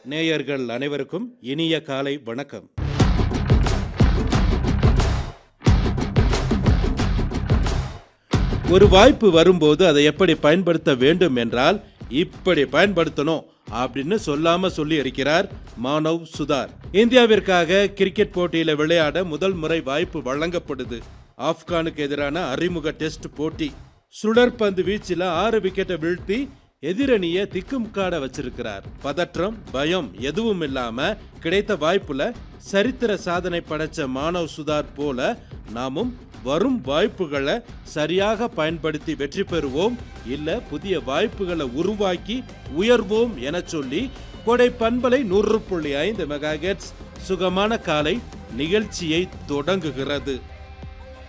நேயர்கள் அனைவருக்கும் இனிய காலை வணக்கம் ஒரு வாய்ப்பு வரும்போது அதை எப்படி பயன்படுத்த வேண்டும் என்றால் இப்படி பயன்படுத்தணும் அப்படின்னு சொல்லாம சொல்லி இருக்கிறார் மானவ் சுதார் இந்தியாவிற்காக கிரிக்கெட் போட்டியில விளையாட முதல் முறை வாய்ப்பு வழங்கப்படுது ஆப்கானுக்கு எதிரான அறிமுக டெஸ்ட் போட்டி சுழற்பந்து வீச்சில் ஆறு விக்கெட்டை வீழ்த்தி எதிரணிய திக்குமுக்காட வச்சிருக்கிறார் பதற்றம் பயம் எதுவும் இல்லாம கிடைத்த வாய்ப்புல சரித்திர சாதனை படைச்ச மானவ் சுதார் போல நாமும் வரும் வாய்ப்புகளை சரியாக பயன்படுத்தி வெற்றி பெறுவோம் இல்ல புதிய வாய்ப்புகளை உருவாக்கி உயர்வோம் என சொல்லி கொடை பண்பலை நூறு புள்ளி ஐந்து மெகா சுகமான காலை நிகழ்ச்சியை தொடங்குகிறது